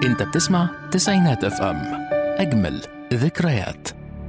انت بتسمع تسعينات اف ام اجمل ذكريات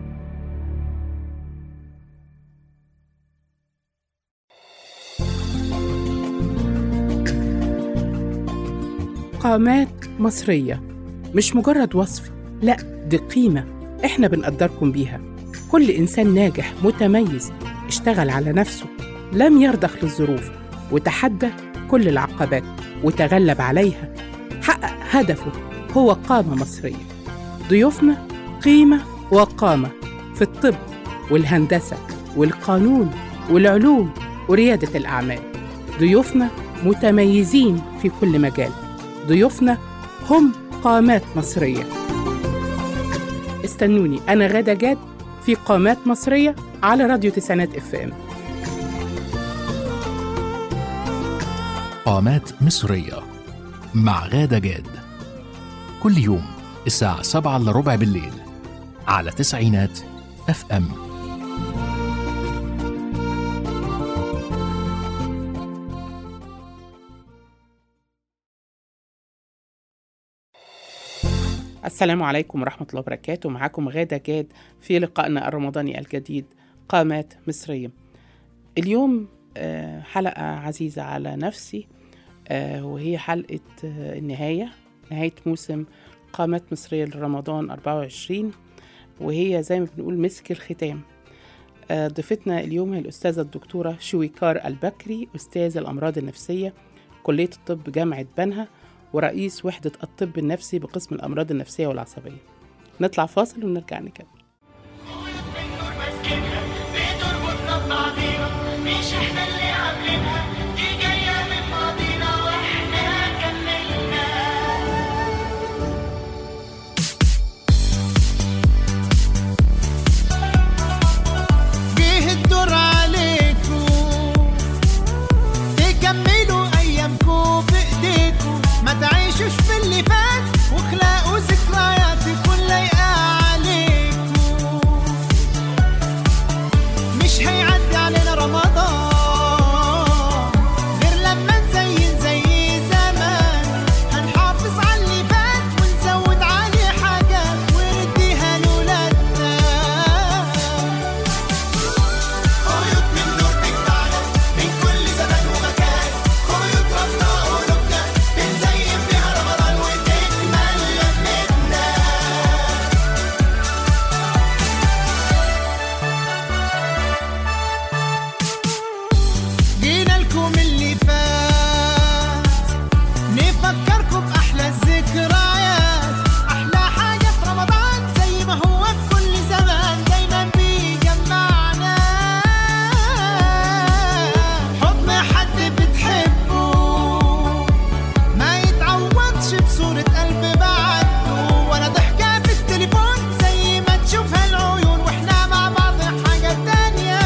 قامات مصرية مش مجرد وصف لا دي قيمة احنا بنقدركم بيها كل إنسان ناجح متميز اشتغل على نفسه لم يرضخ للظروف وتحدى كل العقبات وتغلب عليها حقق هدفه هو قامة مصرية ضيوفنا قيمة وقامة في الطب والهندسة والقانون والعلوم وريادة الأعمال ضيوفنا متميزين في كل مجال ضيوفنا هم قامات مصرية استنوني أنا غادة جاد في قامات مصرية على راديو تسعينات اف ام قامات مصرية مع غادة جاد كل يوم الساعة 7 إلا ربع بالليل على تسعينات اف ام السلام عليكم ورحمة الله وبركاته معكم غادة جاد في لقائنا الرمضاني الجديد قامات مصرية اليوم آه، حلقة عزيزة على نفسي آه، وهي حلقة آه، النهاية نهاية موسم قامات مصرية لرمضان 24 وهي زي ما بنقول مسك الختام آه، ضيفتنا اليوم هي الأستاذة الدكتورة شويكار البكري أستاذ الأمراض النفسية كلية الطب جامعة بنها ورئيس وحدة الطب النفسي بقسم الأمراض النفسية والعصبية نطلع فاصل ونرجع نكمل بندور ماسكينها بتربطنا ببعضينا مش احنا اللي عاملينها دي جاية من ماضينا واحنا كملنا جه الدور عليكم تكملوا ايامكم بايديكم ما تعيشوش في اللي فات واخلقوا ذكريات تكون لايقه عليكم مش هيعدي علينا رمضان غير لما نزين زي زمان هنحافظ على اللي فات ونزود عليه حاجات ونديها لولادنا خيوط من نور تجمعنا من كل زمان ومكان خيوط ربنا قلوبنا بنزين بيها رمضان وتكمل لمتنا جينا لكم اللي فات نفكركم بأحلى الذكريات أحلى حاجة في رمضان زي ما هو في كل زمان دايما بيجمعنا حضن حد بتحبه ما يتعوضش بصورة قلب بعده ولا ضحكة في التليفون زي ما تشوفها العيون واحنا مع بعض حاجة تانية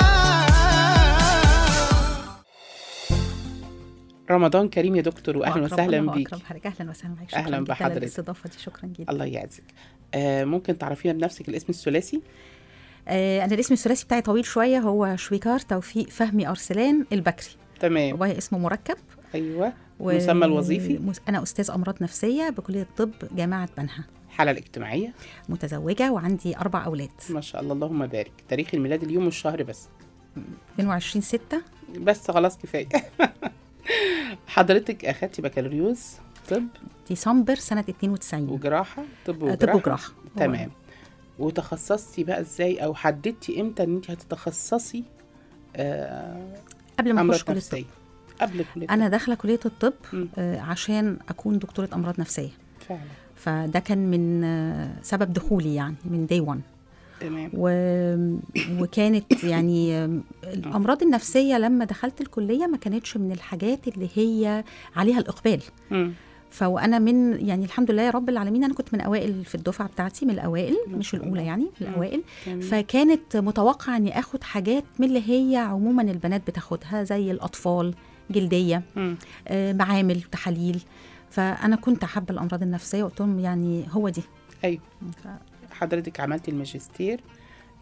رمضان كريم يا دكتور وأهلا وأكرم وسهلا الله بيك وأكرم حضرتك اهلا وسهلا بك أهلاً شكراً جداً بحضرتك. للاستضافه دي شكرا جدا الله يعزك آه ممكن تعرفينا بنفسك الاسم الثلاثي آه انا الاسم الثلاثي بتاعي طويل شويه هو شويكار توفيق فهمي ارسلان البكري تمام وهي اسمه مركب أيوه و- المسمى الوظيفي مس- انا استاذ امراض نفسيه بكليه الطب جامعه بنها الحالة الاجتماعية متزوجه وعندي اربع اولاد ما شاء الله اللهم بارك تاريخ الميلاد اليوم والشهر بس 22 6 بس خلاص كفاية حضرتك أخدتي بكالوريوس طب ديسمبر سنه 92 وجراحة طب آه، وجراحة طب وجراحه تمام وتخصصتي بقى ازاي او حددتي امتى ان انت هتتخصصي آه قبل ما امراض اخش كليه الطب نفسيه قبل كليه انا داخله كليه الطب مم. آه عشان اكون دكتوره امراض نفسيه فعلا فده كان من آه، سبب دخولي يعني من دي 1 تمام و... وكانت يعني الامراض النفسيه لما دخلت الكليه ما كانتش من الحاجات اللي هي عليها الاقبال مم. فانا من يعني الحمد لله يا رب العالمين انا كنت من اوائل في الدفعه بتاعتي من الاوائل ما مش شاء الاولى الله. يعني مم. الاوائل تمام. فكانت متوقع اني اخد حاجات من اللي هي عموما البنات بتاخدها زي الاطفال جلديه مم. آه، معامل تحاليل فانا كنت حابه الامراض النفسيه وقلت لهم يعني هو دي ايوه ف- حضرتك عملتي الماجستير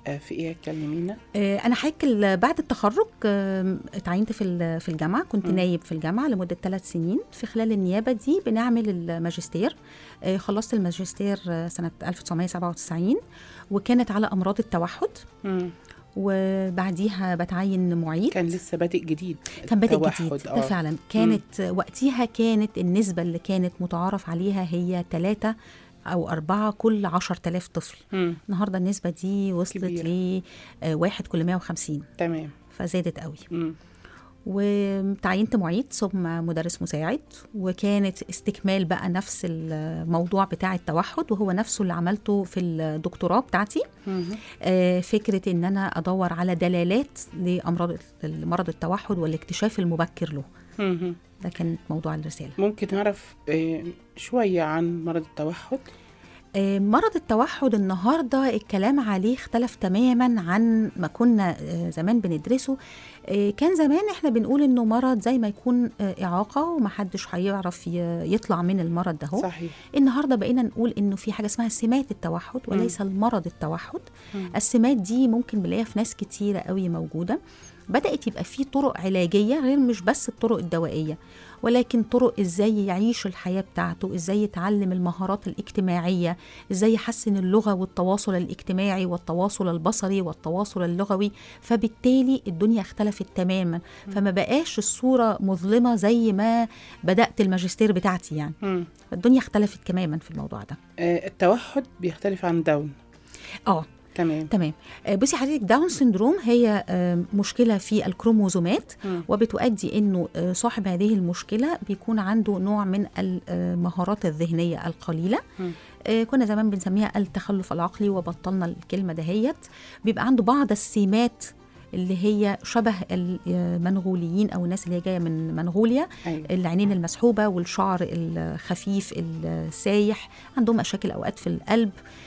آه، في ايه كلمينا آه، انا حضرتك ال- بعد التخرج آم، اتعينت في ال- في الجامعه كنت مم. نايب في الجامعه لمده ثلاث سنين في خلال النيابه دي بنعمل الماجستير آه، خلصت الماجستير آه، سنه 1997 وكانت على امراض التوحد مم. وبعديها بتعين معيد كان لسه بادئ جديد كان بادئ التوحد، جديد آه. ده فعلا كانت وقتها كانت النسبة اللي كانت متعارف عليها هي ثلاثة أو أربعة كل عشر تلاف طفل مم. النهاردة النسبة دي وصلت كبيرة. ل آه، واحد كل 150 تمام فزادت قوي مم. وتعينت معيد ثم مدرس مساعد وكانت استكمال بقى نفس الموضوع بتاع التوحد وهو نفسه اللي عملته في الدكتوراه بتاعتي مم. آه، فكرة إن أنا أدور على دلالات لأمراض مرض التوحد والاكتشاف المبكر له مم. ده كان موضوع الرسالة ممكن نعرف آه، شوية عن مرض التوحد آه، مرض التوحد النهاردة الكلام عليه اختلف تماما عن ما كنا آه، زمان بندرسه آه، كان زمان احنا بنقول انه مرض زي ما يكون آه، إعاقة ومحدش هيعرف ي- يطلع من المرض ده هو. صحيح النهارده بقينا نقول انه في حاجه اسمها سمات التوحد وليس المرض التوحد مم. السمات دي ممكن بنلاقيها في ناس كتيره قوي موجوده بدات يبقى في طرق علاجيه غير مش بس الطرق الدوائيه ولكن طرق ازاي يعيش الحياه بتاعته ازاي يتعلم المهارات الاجتماعيه ازاي يحسن اللغه والتواصل الاجتماعي والتواصل البصري والتواصل اللغوي فبالتالي الدنيا اختلفت تماما فما بقاش الصوره مظلمه زي ما بدات الماجستير بتاعتي يعني مم. الدنيا اختلفت تماما في الموضوع ده آه، التوحد بيختلف عن داون اه تمام تمام آه، بصي حضرتك داون سندروم هي آه، مشكله في الكروموزومات مم. وبتؤدي انه آه، صاحب هذه المشكله بيكون عنده نوع من المهارات الذهنيه القليله مم. آه، كنا زمان بنسميها التخلف العقلي وبطلنا الكلمه دهيت بيبقى عنده بعض السمات اللي هي شبه المنغوليين او الناس اللي هي جايه من منغوليا أيوة. العينين المسحوبه والشعر الخفيف السايح عندهم مشاكل اوقات في القلب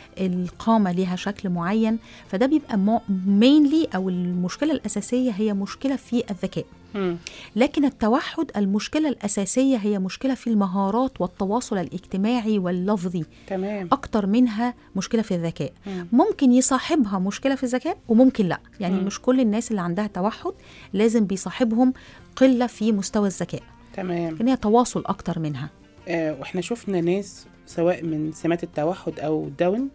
القامه ليها شكل معين فده بيبقى مينلي او المشكله الاساسيه هي مشكله في الذكاء مم. لكن التوحد المشكله الاساسيه هي مشكله في المهارات والتواصل الاجتماعي واللفظي تمام اكتر منها مشكله في الذكاء مم. ممكن يصاحبها مشكله في الذكاء وممكن لا يعني مم. مش كل الناس اللي عندها توحد لازم بيصاحبهم قله في مستوى الذكاء تمام لكن هي تواصل اكتر منها آه، واحنا شفنا ناس سواء من سمات التوحد او داون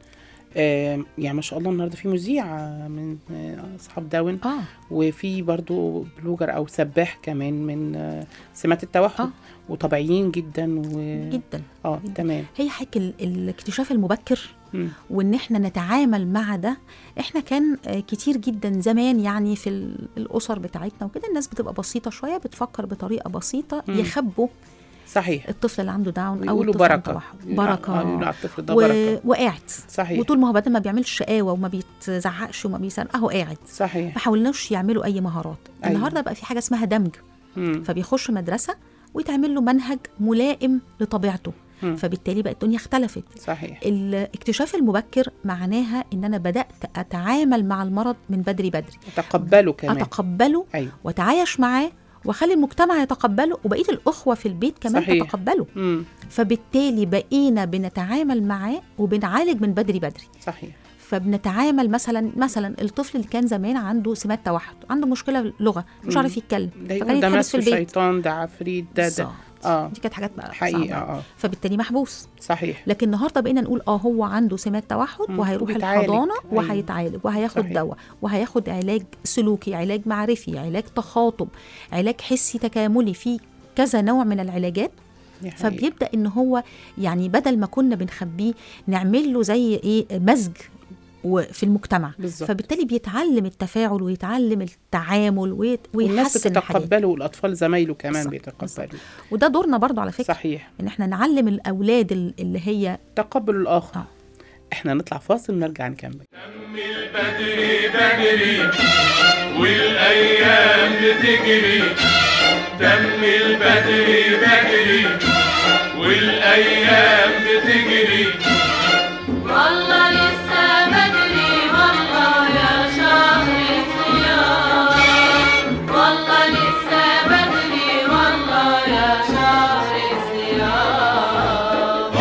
آه، يعني ما شاء الله النهارده في مذيع آه، من آه، اصحاب داون اه وفي برضو بلوجر او سباح كمان من آه، سمات التوحد آه. وطبيعيين جدا و جدا اه تمام هي حك ال- الاكتشاف المبكر مم. وان احنا نتعامل مع ده احنا كان آه، كتير جدا زمان يعني في ال- الاسر بتاعتنا وكده الناس بتبقى بسيطه شويه بتفكر بطريقه بسيطه مم. يخبوا صحيح الطفل اللي عنده داون او ويقولوا الطفل عنده بركه توحد يقولوا- آه، بركه يقولوا على الطفل ده و... بركه وقاعد صحيح وطول ما هو بدل ما بيعملش شقاوه وما بيتزعقش وما بيسال اهو قاعد صحيح ما حاولناش يعملوا اي مهارات أيوة. النهارده بقى في حاجه اسمها دمج مم. فبيخش مدرسه ويتعمل له منهج ملائم لطبيعته مم. فبالتالي بقى الدنيا اختلفت صحيح الاكتشاف المبكر معناها ان انا بدات اتعامل مع المرض من بدري بدري تقبلوا كمان اتقبله ايوه واتعايش معاه واخلي المجتمع يتقبله وبقيه الاخوه في البيت كمان صحيح. تتقبله مم. فبالتالي بقينا بنتعامل معاه وبنعالج من بدري بدري صحيح فبنتعامل مثلا مثلا الطفل اللي كان زمان عنده سمات توحد عنده مشكله لغه مش مم. عارف يتكلم ده فكان يقول ده يتحبس في مس البيت شيطان ده عفريت ده ده بالظبط. اه دي كانت حاجات بقى حقيقه صعبة. اه فبالتالي محبوس صحيح لكن النهارده بقينا نقول اه هو عنده سمات توحد مم. وهيروح وبيتعالج. الحضانه أيوة. وهيتعالج وهياخد صحيح. دواء وهياخد علاج سلوكي علاج معرفي علاج تخاطب علاج حسي تكاملي في كذا نوع من العلاجات دي حقيقة. فبيبدا ان هو يعني بدل ما كنا بنخبيه نعمل له زي ايه مزج وفي المجتمع بالظبط فبالتالي بيتعلم التفاعل ويتعلم التعامل ويت- والناس ويحسن الحاجات بتتقبله والاطفال زمايله كمان بالظبط. بيتقبلوا وده دورنا برضو على فكره صحيح ان احنا نعلم الاولاد ال- اللي هي تقبل الاخر آه. احنا نطلع فاصل ونرجع نكمل بدري بدري والايام بتجري دم البدري بدري والايام بتجري والله لسه بدري والله يا شهر الصيام والله لسه بدري والله يا شهر الصيام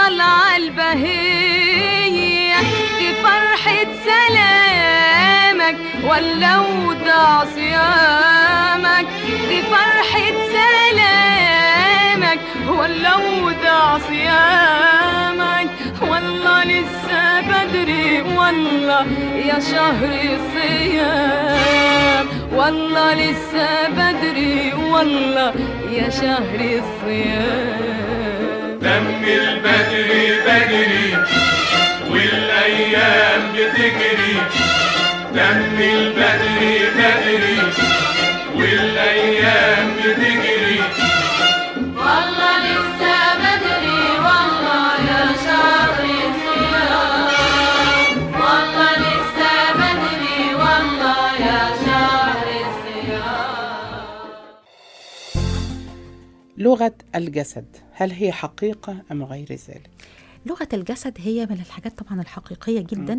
طالعة البهية دي فرحة سلامك ولا ودع صيامك دي فرحة سلامك ولا ودع صيامك والله لسه بدري والله يا شهر الصيام والله لسه بدري والله يا شهر الصيام دم البدري بدري والايام بتجري دم البدري بدري والايام بتجري والله لسه بدري والله يا شهر الصيام والله لسه بدري والله يا شهر الصيام لغة الجسد هل هي حقيقة أم غير ذلك؟ لغه الجسد هي من الحاجات طبعا الحقيقيه جدا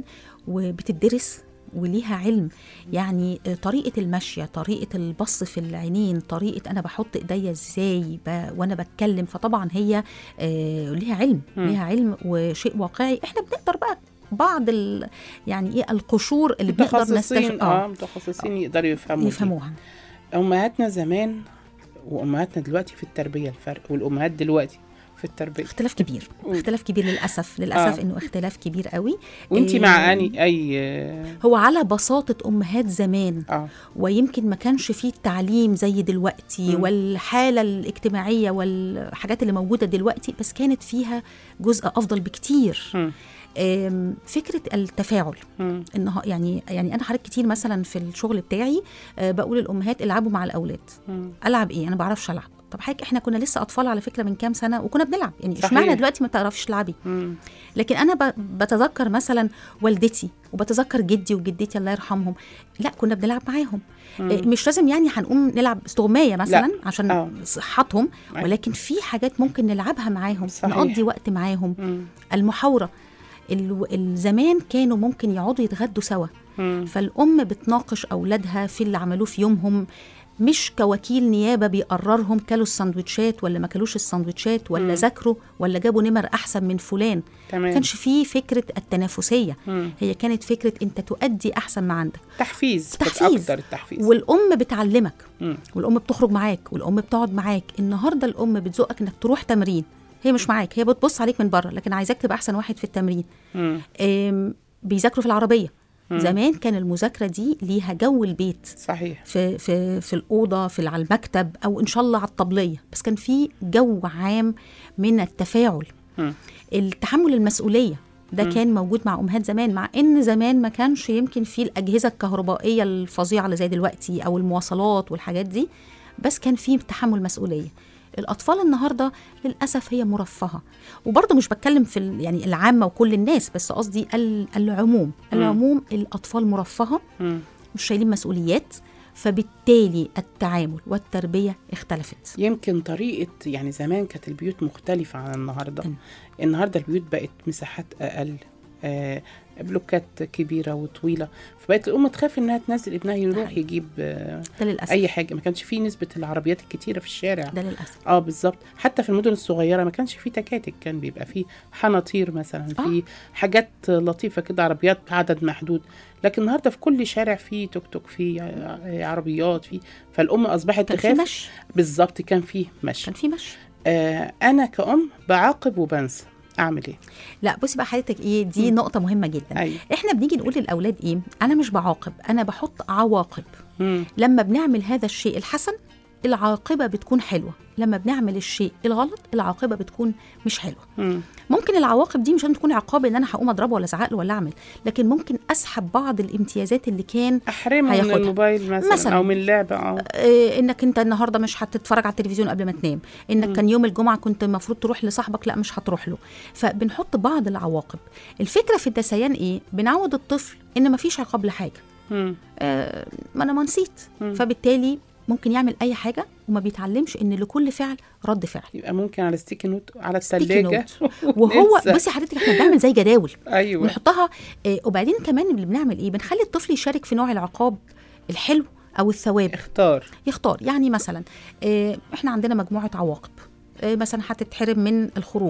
وبتدرس وليها علم يعني آه، طريقة المشية طريقة البص في العينين طريقة أنا بحط إيديا إزاي ب... وأنا بتكلم فطبعا هي آه، ليها علم مم. ليها علم وشيء واقعي إحنا بنقدر بقى بعض ال... يعني إيه القشور اللي بنقدر متخصصين نستشف اه متخصصين يقدروا يفهموا دي. يفهموها أمهاتنا زمان وأمهاتنا دلوقتي في التربية الفرق والأمهات دلوقتي في التربية اختلاف كبير مم. اختلاف كبير للأسف للأسف آه. إنه اختلاف كبير قوي وانتي إيه، مع أني أي هو على بساطة أمهات زمان اه ويمكن ما كانش فيه التعليم زي دلوقتي مم. والحالة الاجتماعية والحاجات اللي موجودة دلوقتي بس كانت فيها جزء أفضل بكتير مم. أم، فكرة التفاعل مم. إنه يعني يعني أنا حضرتك كتير مثلا في الشغل بتاعي أه، بقول للأمهات العبوا مع الأولاد مم. ألعب إيه أنا ما بعرفش ألعب طب حضرتك احنا كنا لسه اطفال على فكره من كام سنه وكنا بنلعب يعني صحيح. اشمعنى دلوقتي ما تعرفيش تلعبي مم. لكن انا ب- بتذكر مثلا والدتي وبتذكر جدي وجدتي الله يرحمهم لا كنا بنلعب معاهم إيه، مش لازم يعني هنقوم نلعب استغمايه مثلا عشان آه. صحتهم أيوة. ولكن في حاجات ممكن نلعبها معاهم صحيح. نقضي وقت معاهم مم. المحاوره ال- الزمان كانوا ممكن يقعدوا يتغدوا سوا مم. فالام بتناقش اولادها في اللي عملوه في يومهم مش كوكيل نيابه بيقررهم كلوا السندوتشات ولا ما كلوش السندوتشات ولا ذاكروا ولا جابوا نمر احسن من فلان تمام ما كانش فيه فكره التنافسيه مم. هي كانت فكره انت تؤدي احسن ما عندك تحفيز كانت تحفيز. أكتر التحفيز والام بتعلمك مم. والام بتخرج معاك والام بتقعد معاك النهارده الام بتزقك انك تروح تمرين هي مش معاك هي بتبص عليك من بره لكن عايزاك تبقى احسن واحد في التمرين مم. آم، بيذاكروا في العربيه زمان كان المذاكره دي ليها جو البيت صحيح في في في الاوضه في على المكتب او ان شاء الله على الطبليه بس كان في جو عام من التفاعل مم. التحمل المسؤوليه ده كان موجود مع امهات زمان مع ان زمان ما كانش يمكن في الاجهزه الكهربائيه الفظيعه اللي زي دلوقتي او المواصلات والحاجات دي بس كان في تحمل مسؤوليه الاطفال النهارده للاسف هي مرفهه وبرضه مش بتكلم في ال- يعني العامه وكل الناس بس قصدي ال- العموم العموم الاطفال مرفهه مم. مش شايلين مسؤوليات فبالتالي التعامل والتربيه اختلفت يمكن طريقة يعني زمان كانت البيوت مختلفة عن النهاردة مم. النهاردة البيوت بقت مساحات أقل آه بلوكات كبيرة وطويلة فبقت الأم تخاف إنها تنزل ابنها يروح حقيقي. يجيب آه ده للاسف أي حاجة ما كانش فيه نسبة العربيات الكتيرة في الشارع ده للاسف اه بالظبط حتى في المدن الصغيره ما كانش في تكاتك كان بيبقى في حناطير مثلا في حاجات لطيفه كده عربيات بعدد محدود لكن النهارده في كل شارع في توك توك في ع- عربيات في فالام اصبحت كان في تخاف مشي بالظبط كان في مشي كان في مشي آه انا كأم بعاقب وبنسى اعمل ايه لا بصي بقى حضرتك ايه دي نقطه مهمه جدا ايوه احنا بنيجي نقول للاولاد ايه انا مش بعاقب انا بحط عواقب مم. لما بنعمل هذا الشيء الحسن العاقبه بتكون حلوه لما بنعمل الشيء الغلط العاقبه بتكون مش حلوه مم. ممكن العواقب دي مش لازم تكون عقاب ان انا هقوم اضربه ولا ازعق له ولا اعمل لكن ممكن اسحب بعض الامتيازات اللي كان احرمه من هياخدها. الموبايل مثلا, مثلاً. او من اللعبه اه آه، انك انت النهارده مش هتتفرج على التلفزيون قبل ما تنام انك كان يوم الجمعه كنت المفروض تروح لصاحبك لا مش هتروح له فبنحط بعض العواقب الفكره في الدسيان ايه بنعود الطفل ان مفيش عقاب لحاجه مم. آه، ما انا ما نسيت مم. فبالتالي ممكن يعمل اي حاجه وما بيتعلمش ان لكل فعل رد فعل يبقى ممكن على ستيكي نوت على ستيكي الثلاجه وهو بصي حضرتك احنا بنعمل زي جداول ايوه بنحطها آه، وبعدين كمان اللي بنعمل ايه بنخلي الطفل يشارك في نوع العقاب الحلو او الثواب اختار يختار يعني مثلا آه، احنا عندنا مجموعه عواقب آه، مثلا هتتحرم من الخروجه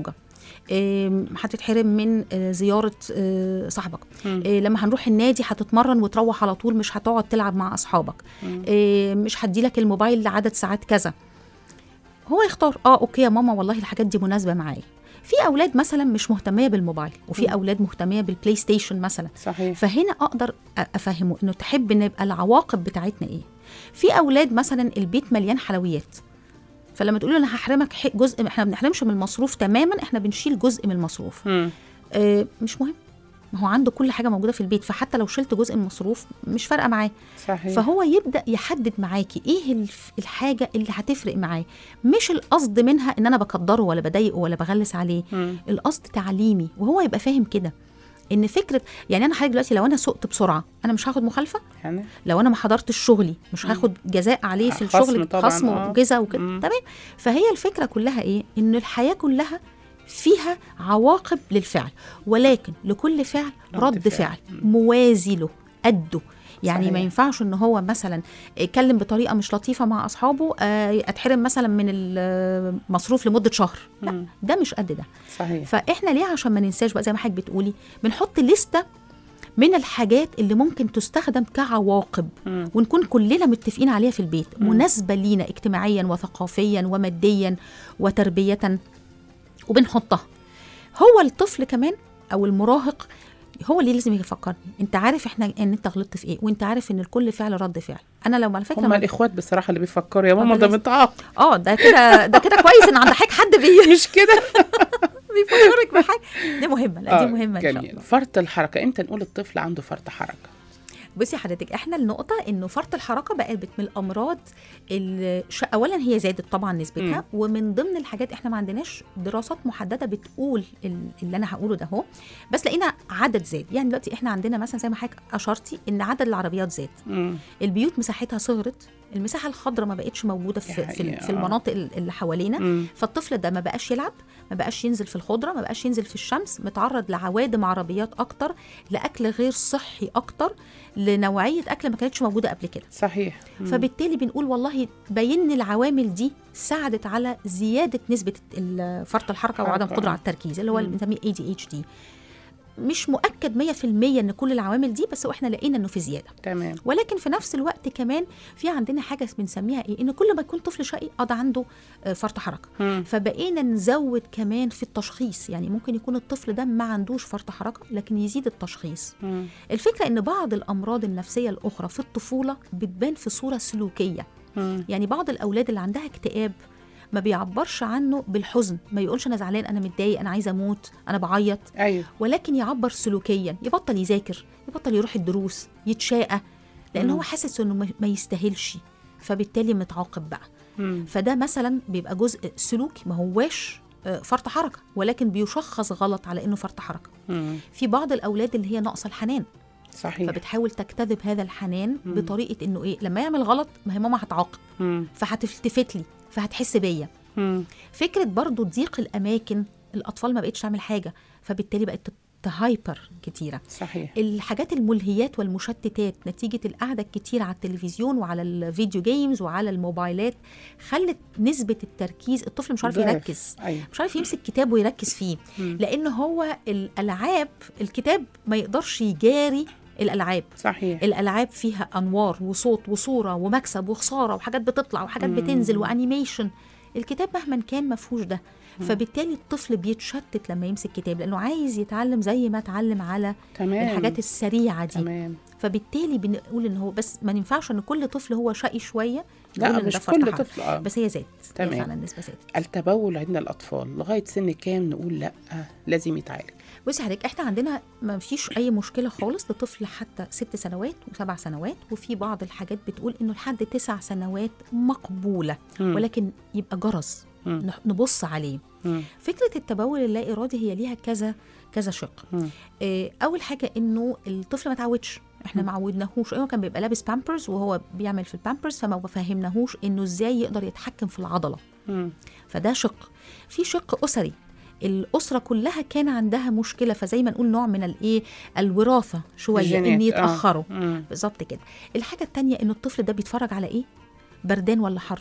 آم، هتتحرم من آه، زياره آه، صاحبك آه، لما هنروح النادي هتتمرن وتروح على طول مش هتقعد تلعب مع اصحابك آه، مش هديلك الموبايل لعدد ساعات كذا هو يختار اه اوكي يا ماما والله الحاجات دي مناسبه معايا في اولاد مثلا مش مهتميه بالموبايل وفي اولاد مهتميه بالبلاي ستيشن مثلا صحيح فهنا اقدر أ- افهمه انه تحب ان يبقى العواقب بتاعتنا ايه في اولاد مثلا البيت مليان حلويات فلما تقول له انا هحرمك ح- جزء احنا ما بنحرمش من المصروف تماما احنا بنشيل جزء من المصروف مم. آه مش مهم ما هو عنده كل حاجه موجوده في البيت فحتى لو شلت جزء من المصروف مش فارقه معاه صحيح فهو يبدا يحدد معاكي ايه الف- الحاجه اللي هتفرق معاه مش القصد منها ان انا بقدره ولا بضايقه ولا بغلس عليه مم. القصد تعليمي وهو يبقى فاهم كده ان فكره يعني انا حضرتك دلوقتي لو انا سقت بسرعه انا مش هاخد مخالفه يعني لو انا ما حضرتش شغلي مش هاخد جزاء عليه في خصم الشغل طبعاً، خصم آه. وجزاء وكده مم. تمام فهي الفكره كلها ايه ان الحياه كلها فيها عواقب للفعل ولكن لكل فعل رد رد, فعل. فعل, موازي له قده يعني صحيح. ما ينفعش ان هو مثلا يتكلم بطريقه مش لطيفه مع اصحابه آه، اتحرم مثلا من المصروف لمده شهر لا مم. ده مش قد ده صحيح فاحنا ليه عشان ما ننساش بقى زي ما حضرتك بتقولي بنحط لستة من الحاجات اللي ممكن تستخدم كعواقب مم. ونكون كلنا متفقين عليها في البيت مناسبة لينا اجتماعيا وثقافيا وماديا وتربية وبنحطها هو الطفل كمان او المراهق هو اللي لازم يفكرني انت عارف احنا ان انت غلطت في ايه وانت عارف ان الكل فعل رد فعل انا لو على فكره هم ما- الاخوات بصراحه اللي بيفكروا يا ماما آه، ده لازم. متعاق اه ده كده ده كده كويس ان عند حضرتك حد بي مش كده بيفكرك بحاجه دي مهمه لا دي آه، مهمه ان شاء جميل الله فرط الحركه امتى نقول الطفل عنده فرط حركه بصي حضرتك احنا النقطه انه فرط الحركه بقت من الامراض اللي ش- اولا هي زادت طبعا نسبتها مم. ومن ضمن الحاجات احنا ما عندناش دراسات محدده بتقول ال- اللي انا هقوله ده هو بس لقينا عدد زاد يعني دلوقتي احنا عندنا مثلا زي ما حضرتك اشرتي ان عدد العربيات زاد مم. البيوت مساحتها صغرت المساحه الخضراء ما بقتش موجوده دي في في, حقيقة، في آه. المناطق ال- اللي حوالينا مم. فالطفل ده ما بقاش يلعب ما بقاش ينزل في الخضره ما بقاش ينزل في الشمس متعرض لعوادم عربيات اكتر لاكل غير صحي اكتر لنوعيه اكل ما كانتش موجوده قبل كده صحيح مم. فبالتالي بنقول والله بين العوامل دي ساعدت على زياده نسبه ال- فرط الحركه وعدم حركة، القدره آه. على التركيز اللي هو اللي مم. بنسميه اي دي اتش دي مش مؤكد 100% ان كل العوامل دي بس احنا لقينا انه في زياده تمام ولكن في نفس الوقت كمان في عندنا حاجه بنسميها ايه ان كل ما يكون طفل شقي اه ده عنده آه، فرط حركه مم. فبقينا نزود كمان في التشخيص يعني ممكن يكون الطفل ده ما عندوش فرط حركه لكن يزيد التشخيص مم. الفكره ان بعض الامراض النفسيه الاخرى في الطفوله بتبان في صوره سلوكيه مم. يعني بعض الاولاد اللي عندها اكتئاب ما بيعبرش عنه بالحزن ما يقولش انا زعلان انا متضايق انا عايزه اموت انا بعيط ايوه ولكن يعبر سلوكيا يبطل يذاكر يبطل يروح الدروس يتشاقى لان مم. هو حاسس انه ما- ما يستاهلش فبالتالي متعاقب بقى مم. فده مثلا بيبقى جزء سلوكي ما هواش آه، فرط حركه ولكن بيشخص غلط على انه فرط حركه مم. في بعض الاولاد اللي هي ناقصه الحنان صحيح فبتحاول تجتذب هذا الحنان مم. بطريقه انه ايه لما يعمل غلط ما هي ماما هتعاقب مم. فهتلتفت لي فهتحس بيا مم. فكره برضو ضيق الاماكن الاطفال ما بقتش تعمل حاجه فبالتالي بقت تهايبر كتيره صحيح الحاجات الملهيات والمشتتات نتيجة القعدة الكتير على التلفزيون وعلى الفيديو جيمز وعلى الموبايلات خلت نسبة التركيز الطفل مش عارف ضعف. يركز ايوه مش عارف يمسك كتاب ويركز فيه مم. لأن هو الألعاب الكتاب ما يقدرش يجاري الألعاب صحيح الألعاب فيها أنوار وصوت وصورة ومكسب وخسارة وحاجات بتطلع وحاجات بتنزل وأنيميشن الكتاب مهما كان ما فيهوش ده فبالتالي الطفل بيتشتت لما يمسك كتاب لأنه عايز يتعلم زي ما اتعلم على تمام الحاجات السريعه دي تمام فبالتالي بنقول ان هو بس ما ينفعش ان كل طفل هو شقي شويه لا نقول إن مش ده فرط كل حركة. طفل اه بس هي زادت تمام. هي فعلا النسبه زادت التبول عند الاطفال لغايه سن كام نقول لا لازم يتعالج بصي حضرتك احنا عندنا ما فيش اي مشكله خالص لطفل حتى ست سنوات وسبع سنوات وفي بعض الحاجات بتقول انه لحد تسع سنوات مقبوله مم. ولكن يبقى جرس مم. نح- نبص عليه مم. فكره التبول اللا ارادي هي ليها كذا كذا شق مم. آه، اول حاجه انه الطفل ما تعودش احنا ما عودناهوش هو كان بيبقى لابس بامبرز وهو بيعمل في البامبرز فما فهمناهوش انه ازاي يقدر يتحكم في العضله مم. فده شق في شق اسري الاسره كلها كان عندها مشكله فزي ما نقول نوع من الايه الوراثه شويه الجينات، ان آه. يتاخروا مم. بالظبط كده الحاجه التانية ان الطفل ده بيتفرج على ايه بردان ولا حران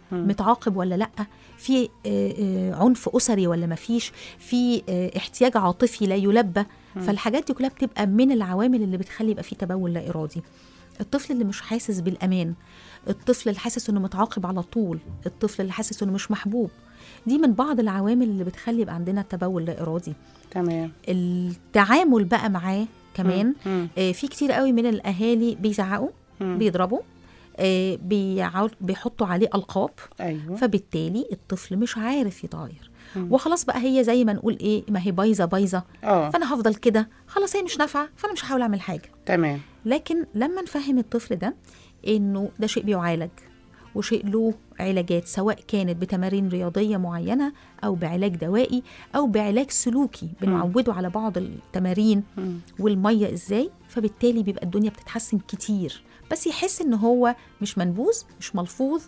متعاقب ولا لا في آه، آه، عنف اسري ولا ما فيش في آه، احتياج عاطفي لا يلبى فالحاجات دي كلها بتبقى من العوامل اللي بتخلي يبقى في تبول لا ارادي الطفل اللي مش حاسس بالامان الطفل اللي حاسس انه متعاقب على طول الطفل اللي حاسس انه مش محبوب دي من بعض العوامل اللي بتخلي يبقى عندنا تبول لا ارادي تمام التعامل بقى معاه كمان مم. آه في كتير قوي من الاهالي بيزعقوا مم. بيضربوا آه بيعو- بيحطوا عليه القاب ايوه فبالتالي الطفل مش عارف يتغير وخلاص بقى هي زي ما نقول ايه ما هي بايظه بايظه اه فانا هفضل كده خلاص هي مش نافعه فانا مش هحاول اعمل حاجه تمام لكن لما نفهم الطفل ده انه ده شيء بيعالج وشيء له علاجات سواء كانت بتمارين رياضيه معينه او بعلاج دوائي او بعلاج سلوكي بنعوده على بعض التمارين مم. والميه ازاي فبالتالي بيبقى الدنيا بتتحسن كتير بس يحس ان هو مش منبوذ مش ملفوظ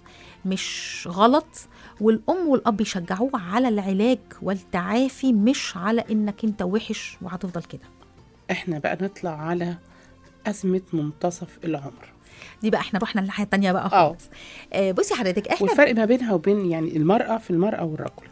مش غلط والام والاب يشجعوه على العلاج والتعافي مش على انك انت وحش وهتفضل كده احنا بقى نطلع على أزمة منتصف العمر دي بقى احنا رحنا للناحيه التانيه بقى اه خالص آه بصي حضرتك احنا والفرق ما بينها وبين يعني المرأة في المرأة والرجل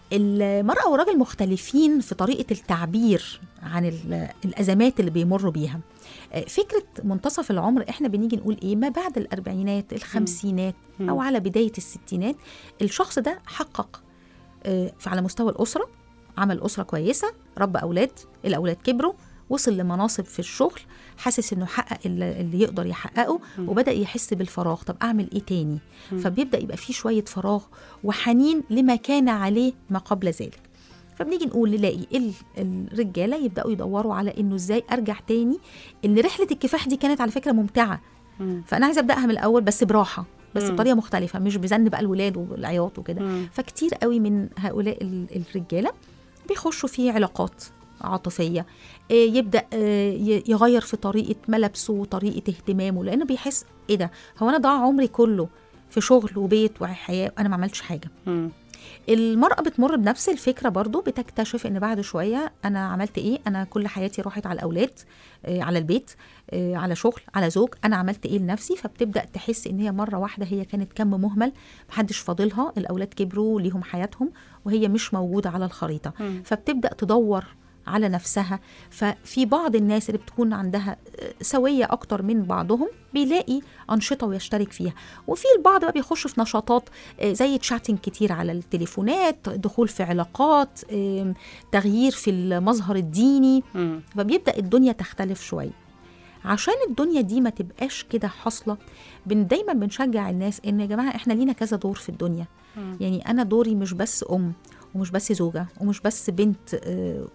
المرأة والراجل مختلفين في طريقة التعبير عن ال- الأزمات اللي بيمروا بيها آه، فكرة منتصف العمر احنا بنيجي نقول ايه ما بعد الأربعينات الخمسينات مم. أو على بداية الستينات الشخص ده حقق آه، على مستوى الأسرة عمل أسرة كويسة ربى أولاد الأولاد كبروا وصل لمناصب في الشغل حاسس انه حقق اللي اللي يقدر يحققه وبدا يحس بالفراغ طب اعمل ايه تاني فبيبدا يبقى فيه شويه فراغ وحنين لما كان عليه ما قبل ذلك فبنيجي نقول نلاقي ال- الرجاله يبداوا يدوروا على انه ازاي ارجع تاني ان رحله الكفاح دي كانت على فكره ممتعه مم. فانا عايزه ابداها من الاول بس براحه بس مم. بطريقه مختلفه مش بزن بقى الولاد والعياط وكده مم. فكتير قوي من هؤلاء ال- الرجاله بيخشوا في علاقات عاطفيه آه، يبدا آه، ي- يغير في طريقه ملابسه وطريقه اهتمامه لانه بيحس ايه ده هو انا ضاع عمري كله في شغل وبيت وحياه انا ما عملتش حاجه مم. المرأة بتمر بنفس الفكرة برضو بتكتشف ان بعد شوية انا عملت ايه انا كل حياتي راحت على الاولاد آه، على البيت آه، على شغل على زوج انا عملت ايه لنفسي فبتبدأ تحس ان هي مرة واحدة هي كانت كم مهمل محدش فاضلها الاولاد كبروا ليهم حياتهم وهي مش موجودة على الخريطة مم. فبتبدأ تدور على نفسها ففي بعض الناس اللي بتكون عندها آه، سوية أكتر من بعضهم بيلاقي أنشطة ويشترك فيها وفي البعض بقى بيخش في نشاطات آه، زي تشاتنج كتير على التليفونات دخول في علاقات آم، تغيير في المظهر الديني مم. فبيبدأ الدنيا تختلف شوية عشان الدنيا دي ما تبقاش كده حاصلة بن دايما بنشجع الناس ان يا جماعة احنا لينا كذا دور في الدنيا مم. يعني انا دوري مش بس ام ومش بس زوجة ومش بس بنت آه،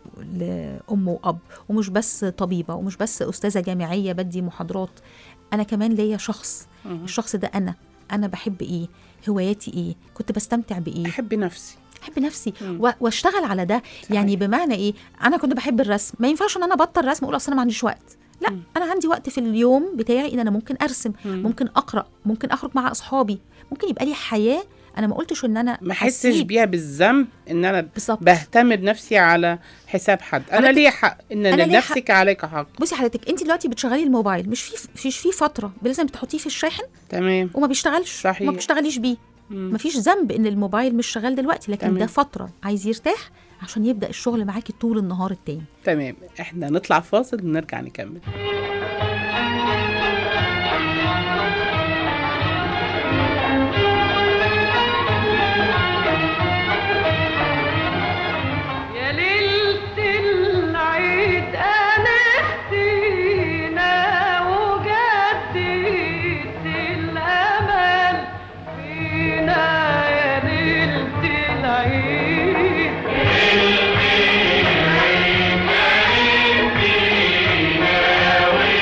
لأم وأب ومش بس طبيبة ومش بس أستاذة جامعية بدي محاضرات أنا كمان ليا شخص مم. الشخص ده أنا أنا بحب إيه هواياتي إيه كنت بستمتع بإيه أحب نفسي احب نفسي مم. و- واشتغل على ده يعني صحيح. بمعنى ايه انا كنت بحب الرسم ما ينفعش ان انا ابطل رسم اقول اصل انا ما عنديش وقت لا مم. انا عندي وقت في اليوم بتاعي ان انا ممكن ارسم مم. ممكن اقرا ممكن اخرج مع اصحابي ممكن يبقى لي حياه انا ما قلتش ان انا ما احسش هسيب. بيها بالذنب ان انا بالظبط بهتم بنفسي على حساب حد انا حضرتك- ليا حق ان أنا ليا لنفسك عليك حق بصي حضرتك انت دلوقتي بتشغلي الموبايل مش في مش في فتره لازم تحطيه في الشاحن تمام وما بيشتغلش صحيح. وما بتشتغليش بيه مم. مفيش ذنب ان الموبايل مش شغال دلوقتي لكن تمام. ده فتره عايز يرتاح عشان يبدا الشغل معاكي طول النهار التاني تمام احنا نطلع فاصل ونرجع نكمل يا ليلة العيد أنستينا وجددت الأمل فينا يا ليلة العيد يا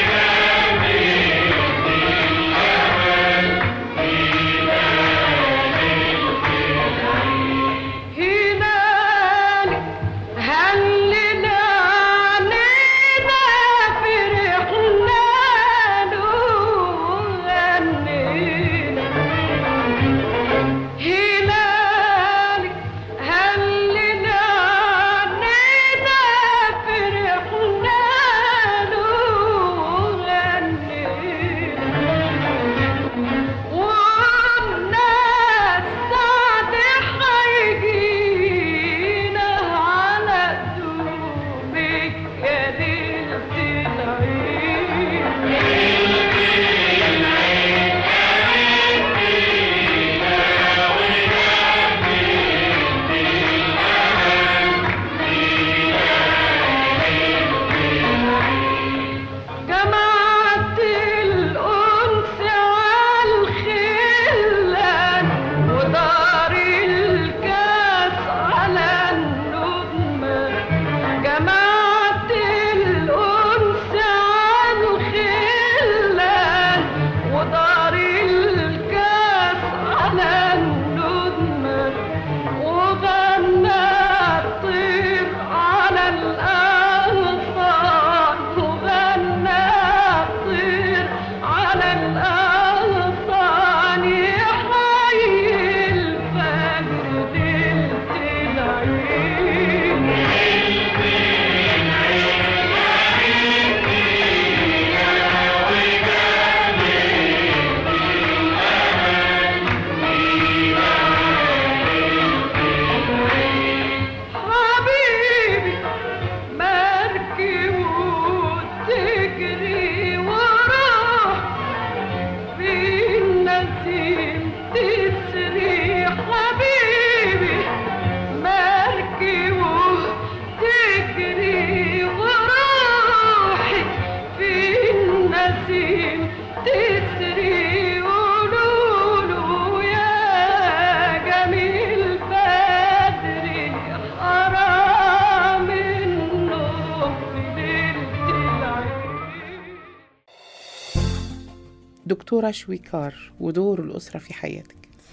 النسيم تسري قولوله يا جميل بدري حرام النوم في ليلة العيد دكتورة شويكار ودور الأسرة في حياتك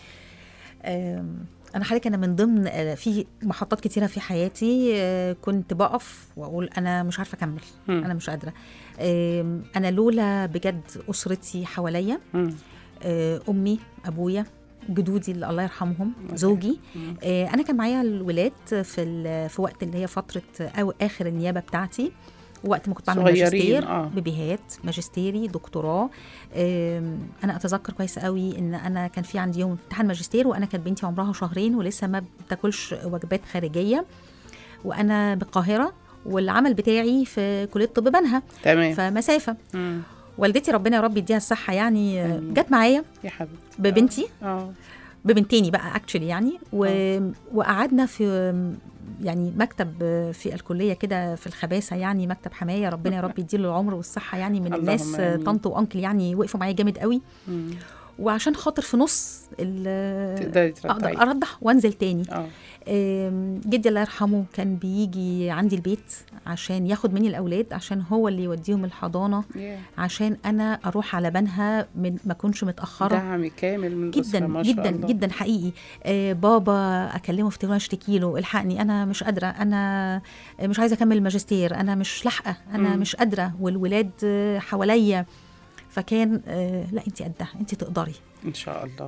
آم، انا حضرتك انا من ضمن آه، في محطات كتيره في حياتي آه، كنت بقف واقول انا مش عارفه اكمل مم. انا مش قادره آم، انا لولا بجد اسرتي حواليا مم. آه، امي ابويا جدودي اللي الله يرحمهم أوكي. زوجي مم. آه، انا كان معايا الولاد في ال- في وقت اللي هي فتره او اخر النيابه بتاعتي وقت ما كنت بعمل صغيرين، ماجستير آه. بيبيهات ماجستيري دكتوراه آم، انا اتذكر كويس قوي ان انا كان في عندي يوم امتحان ماجستير وانا كانت بنتي عمرها شهرين ولسه ما بتاكلش وجبات خارجيه وانا بالقاهره والعمل بتاعي في كليه طب بنها تمام فمسافه مم. والدتي ربنا يا رب يديها الصحه يعني آه، آمين. جت معايا يا حبيبتي ببنتي اه ببنتيني بقى اكشلي يعني و... وقعدنا في يعني مكتب في الكليه كده في الخباثه يعني مكتب حمايه ربنا يا رب يديله العمر والصحه يعني من اللهم الناس آمين. طنط وانكل يعني وقفوا معايا جامد قوي مم. وعشان خاطر في نص ال- تقدري اقدر ترضعي ارضع وانزل تاني اه آم، جدي الله يرحمه كان بيجي عندي البيت عشان ياخد مني الاولاد عشان هو اللي يوديهم الحضانه ياه. عشان انا اروح على بنها من ما اكونش متاخره دعم كامل من الأسرة جدا ما شاء جدا الله. جدا حقيقي آه بابا اكلمه في تليفون اشتكي له الحقني انا مش قادره انا مش عايزه اكمل الماجستير انا مش لاحقه انا مم. مش قادره والولاد آه، حواليا فكان آه لا انت قدها انت تقدري ان شاء الله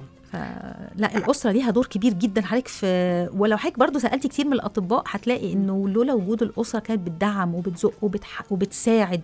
لا الاسره ليها دور كبير جدا حضرتك في ولو حضرتك برضو سالتي كتير من الاطباء هتلاقي انه لولا وجود الاسره كانت بتدعم وبتزق وبتح... وبتساعد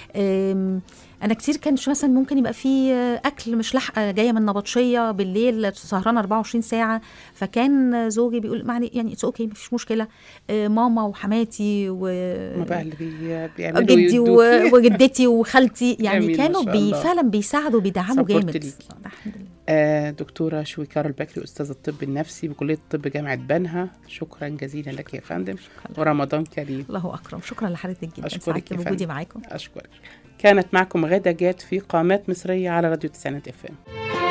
أم، انا كتير كانش مثلا ممكن يبقى في اكل مش لاحقه جايه من نبطشيه بالليل سهرانه 24 ساعه فكان زوجي بيقول معني يعني اتس اوكي مفيش مشكله أه، ماما وحماتي و هما بقى اللي بي... بيعملوا جدي و- يدوكي. وجدتي وخالتي يعني جميل، ما كانوا شاء بي الله. فعلا بيساعدوا بيدعموا Support جامد ليكي. الحمد لله آه دكتورة شويكار البكري أستاذ الطب النفسي بكلية الطب جامعة بنها شكرا جزيلا لك يا فندم ورمضان كريم الله اكرم شكرا لحضرتك جدا أشكرك سعدت يا بوجودي فندم. معاكم أشكرك كانت معكم غادة جات في قامات مصرية على راديو تسعينات اف ام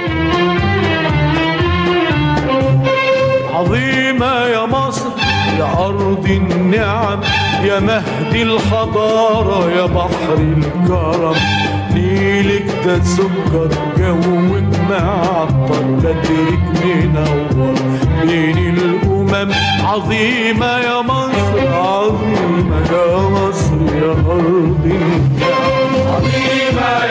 عظيمة يا مصر يا أرض النعم يا مهد الحضارة يا بحر الكرم نيلك ده سكر جوك معطر بدرك منور بين الأمم عظيمة يا مصر عظيمة يا مصر يا أرض النعم عظيمة